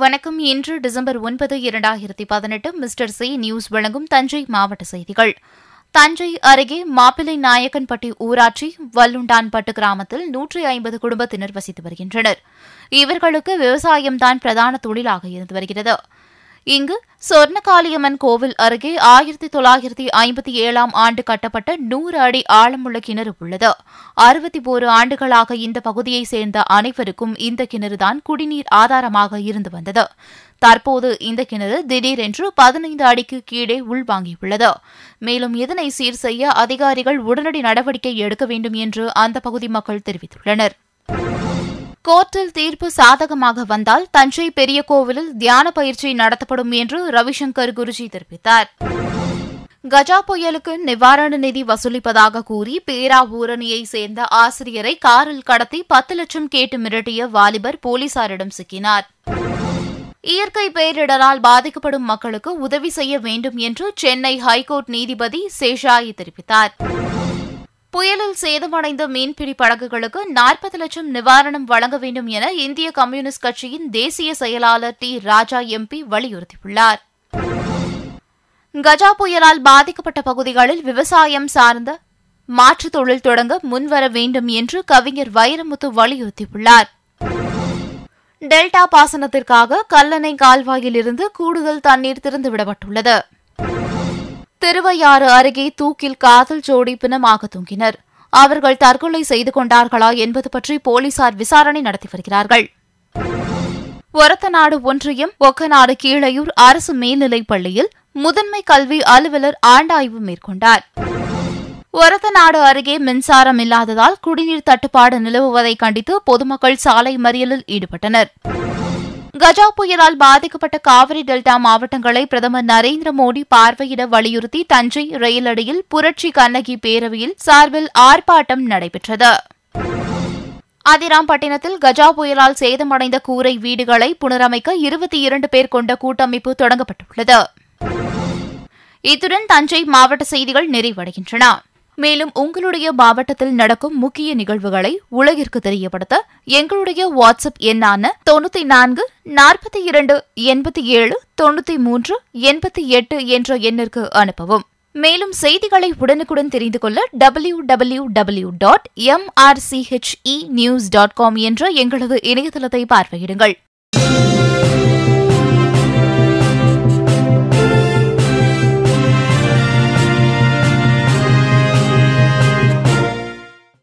வணக்கம் இன்று டிசம்பர் ஒன்பது இரண்டாயிரத்தி பதினெட்டு மிஸ்டர் சி நியூஸ் வழங்கும் தஞ்சை மாவட்ட செய்திகள் தஞ்சை அருகே மாப்பிள்ளை நாயக்கன்பட்டி ஊராட்சி வல்லுண்டான்பட்டு கிராமத்தில் நூற்றி ஐம்பது குடும்பத்தினர் வசித்து வருகின்றனர் இவர்களுக்கு விவசாயம்தான் பிரதான தொழிலாக இருந்து வருகிறது இங்கு சொர்ணகாளியம்மன் கோவில் அருகே ஆயிரத்தி தொள்ளாயிரத்தி ஐம்பத்தி ஏழாம் ஆண்டு கட்டப்பட்ட நூறு அடி ஆழமுள்ள கிணறு உள்ளது அறுபத்தி ஓரு ஆண்டுகளாக இந்த பகுதியைச் சேர்ந்த அனைவருக்கும் இந்த கிணறுதான் குடிநீர் ஆதாரமாக இருந்து வந்தது தற்போது இந்த கிணறு திடீரென்று பதினைந்து அடிக்கு கீழே உள்வாங்கியுள்ளது மேலும் இதனை சீர் செய்ய அதிகாரிகள் உடனடி நடவடிக்கை எடுக்க வேண்டும் என்று அந்த பகுதி மக்கள் தெரிவித்துள்ளனர் கோர்ட்டில் தீர்ப்பு சாதகமாக வந்தால் தஞ்சை பெரிய கோவிலில் தியான பயிற்சி நடத்தப்படும் என்று ரவிசங்கர் குருஜி தெரிவித்தார் கஜா புயலுக்கு நிவாரண நிதி வசூலிப்பதாக கூறி பேராவூரணியைச் சேர்ந்த ஆசிரியரை காரில் கடத்தி பத்து லட்சம் கேட்டு மிரட்டிய வாலிபர் போலீசாரிடம் சிக்கினார் இயற்கை பேரிடரால் பாதிக்கப்படும் மக்களுக்கு உதவி செய்ய வேண்டும் என்று சென்னை ஹைகோர்ட் நீதிபதி சேஷாயி தெரிவித்தார் புயலில் சேதமடைந்த மீன்பிடி படகுகளுக்கு நாற்பது லட்சம் நிவாரணம் வழங்க வேண்டும் என இந்திய கம்யூனிஸ்ட் கட்சியின் தேசிய செயலாளர் டி ராஜா எம்பி வலியுறுத்தியுள்ளார் கஜா புயலால் பாதிக்கப்பட்ட பகுதிகளில் விவசாயம் சார்ந்த மாற்றுத் தொழில் தொடங்க முன்வர வேண்டும் என்று கவிஞர் வைரமுத்து வலியுறுத்தியுள்ளார் டெல்டா பாசனத்திற்காக கல்லணை கால்வாயிலிருந்து கூடுதல் தண்ணீர் திறந்துவிடப்பட்டுள்ளது திருவையாறு அருகே தூக்கில் காதல் ஜோடி பிணமாக தூங்கினர் அவர்கள் தற்கொலை செய்து கொண்டார்களா என்பது பற்றி போலீசார் விசாரணை நடத்தி வருகிறார்கள் ஒரத்தநாடு ஒன்றியம் ஒக்கநாடு கீழையூர் அரசு மேல்நிலைப் பள்ளியில் முதன்மை கல்வி அலுவலர் ஆண்டாய்வு மேற்கொண்டார் ஒரத்தநாடு அருகே மின்சாரம் இல்லாததால் குடிநீர் தட்டுப்பாடு நிலவுவதை கண்டித்து பொதுமக்கள் சாலை மறியலில் ஈடுபட்டனர் கஜா புயலால் பாதிக்கப்பட்ட காவிரி டெல்டா மாவட்டங்களை பிரதமர் நரேந்திர மோடி பார்வையிட வலியுறுத்தி தஞ்சை ரயிலடியில் புரட்சி கண்ணகி பேரவையில் சார்பில் ஆர்ப்பாட்டம் நடைபெற்றது அதிராம்பட்டினத்தில் கஜா புயலால் சேதமடைந்த கூரை வீடுகளை புனரமைக்க இருபத்தி இரண்டு பேர் கொண்ட கூட்டமைப்பு தொடங்கப்பட்டுள்ளது இத்துடன் தஞ்சை மாவட்ட செய்திகள் நிறைவடைகின்றன மேலும் உங்களுடைய மாவட்டத்தில் நடக்கும் முக்கிய நிகழ்வுகளை உலகிற்கு தெரியப்படுத்த எங்களுடைய வாட்ஸ்அப் எண்ணான தொண்ணூத்தி நான்கு நாற்பத்தி இரண்டு எண்பத்தி ஏழு தொண்ணூத்தி மூன்று எண்பத்தி எட்டு என்ற எண்ணிற்கு அனுப்பவும் மேலும் செய்திகளை உடனுக்குடன் தெரிந்து கொள்ள W W W dot MRCHE news dot com என்ற எங்களது இணையதளத்தை பார்வையிடுங்கள்